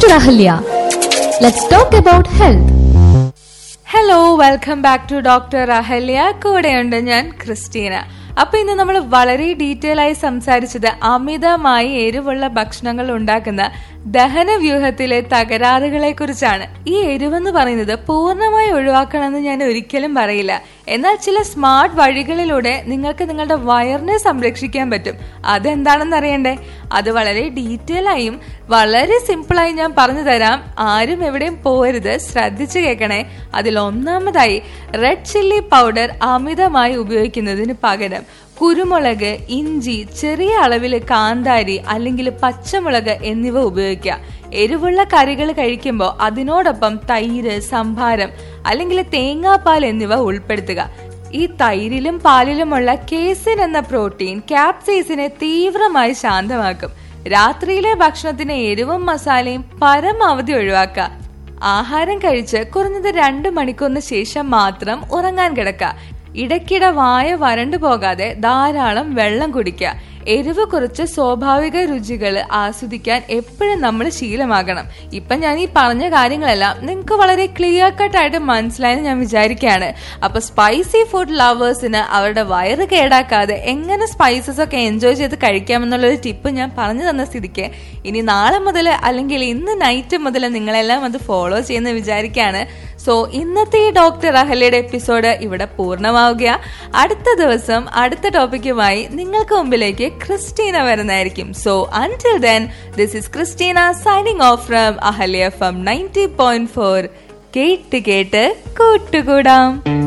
Dr. Ahalya. Let's talk about health. Hello welcome back to doctor Ahalya കൂടെയുണ്ട് ഞാൻ Christina അപ്പൊ ഇന്ന് നമ്മൾ വളരെ ഡീറ്റെയിൽ ആയി സംസാരിച്ചത് അമിതമായി എരിവുള്ള ഭക്ഷണങ്ങൾ ഉണ്ടാക്കുന്ന ദഹന വ്യൂഹത്തിലെ തകരാറുകളെ കുറിച്ചാണ് ഈ എരിവെന്ന് പറയുന്നത് പൂർണ്ണമായി ഒഴിവാക്കണമെന്ന് ഞാൻ ഒരിക്കലും പറയില്ല എന്നാൽ ചില സ്മാർട്ട് വഴികളിലൂടെ നിങ്ങൾക്ക് നിങ്ങളുടെ വയറിനെ സംരക്ഷിക്കാൻ പറ്റും അതെന്താണെന്ന് അറിയണ്ടേ അത് വളരെ ഡീറ്റെയിൽ ആയും വളരെ സിമ്പിളായി ഞാൻ പറഞ്ഞു തരാം ആരും എവിടെയും പോരുത് ശ്രദ്ധിച്ചു കേൾക്കണേ അതിൽ ഒന്നാമതായി റെഡ് ചില്ലി പൗഡർ അമിതമായി ഉപയോഗിക്കുന്നതിന് പകരം കുരുമുളക് ഇഞ്ചി ചെറിയ അളവിൽ കാന്താരി അല്ലെങ്കിൽ പച്ചമുളക് എന്നിവ ഉപയോഗിക്കുക എരിവുള്ള കറികൾ കഴിക്കുമ്പോൾ അതിനോടൊപ്പം തൈര് സംഭാരം അല്ലെങ്കിൽ തേങ്ങാപ്പാൽ എന്നിവ ഉൾപ്പെടുത്തുക ഈ തൈരിലും പാലിലുമുള്ള കേസിൻ എന്ന പ്രോട്ടീൻ ക്യാപ്സൈസിനെ തീവ്രമായി ശാന്തമാക്കും രാത്രിയിലെ ഭക്ഷണത്തിന് എരിവും മസാലയും പരമാവധി ഒഴിവാക്കുക ആഹാരം കഴിച്ച് കുറഞ്ഞത് രണ്ട് മണിക്കൂറിന് ശേഷം മാത്രം ഉറങ്ങാൻ കിടക്കുക ഇടയ്ക്കിടെ വായ വരണ്ടു പോകാതെ ധാരാളം വെള്ളം കുടിക്കുക എരിവ് കുറച്ച് സ്വാഭാവിക രുചികൾ ആസ്വദിക്കാൻ എപ്പോഴും നമ്മൾ ശീലമാകണം ഇപ്പൊ ഞാൻ ഈ പറഞ്ഞ കാര്യങ്ങളെല്ലാം നിങ്ങൾക്ക് വളരെ ക്ലിയർ കട്ട് ആയിട്ട് മനസ്സിലായെന്ന് ഞാൻ വിചാരിക്കുകയാണ് അപ്പൊ സ്പൈസി ഫുഡ് ലവേഴ്സിന് അവരുടെ വയറ് കേടാക്കാതെ എങ്ങനെ സ്പൈസസ് ഒക്കെ എൻജോയ് ചെയ്ത് കഴിക്കാമെന്നുള്ളൊരു ടിപ്പ് ഞാൻ പറഞ്ഞു തന്ന സ്ഥിതിക്ക് ഇനി നാളെ മുതൽ അല്ലെങ്കിൽ ഇന്ന് നൈറ്റ് മുതൽ നിങ്ങളെല്ലാം അത് ഫോളോ ചെയ്യുന്ന വിചാരിക്കുകയാണ് സോ ഇന്നത്തെ ഈ ഡോക്ടർ അഹലയുടെ എപ്പിസോഡ് ഇവിടെ പൂർണ്ണമാവുക അടുത്ത ദിവസം അടുത്ത ടോപ്പിക്കുമായി നിങ്ങൾക്ക് മുമ്പിലേക്ക് ക്രിസ്റ്റീന വരുന്നതായിരിക്കും so until then this is Christina signing off from Ahalya from ninety point four കേട്ട് കേട്ട് കൂട്ടുകൂടാം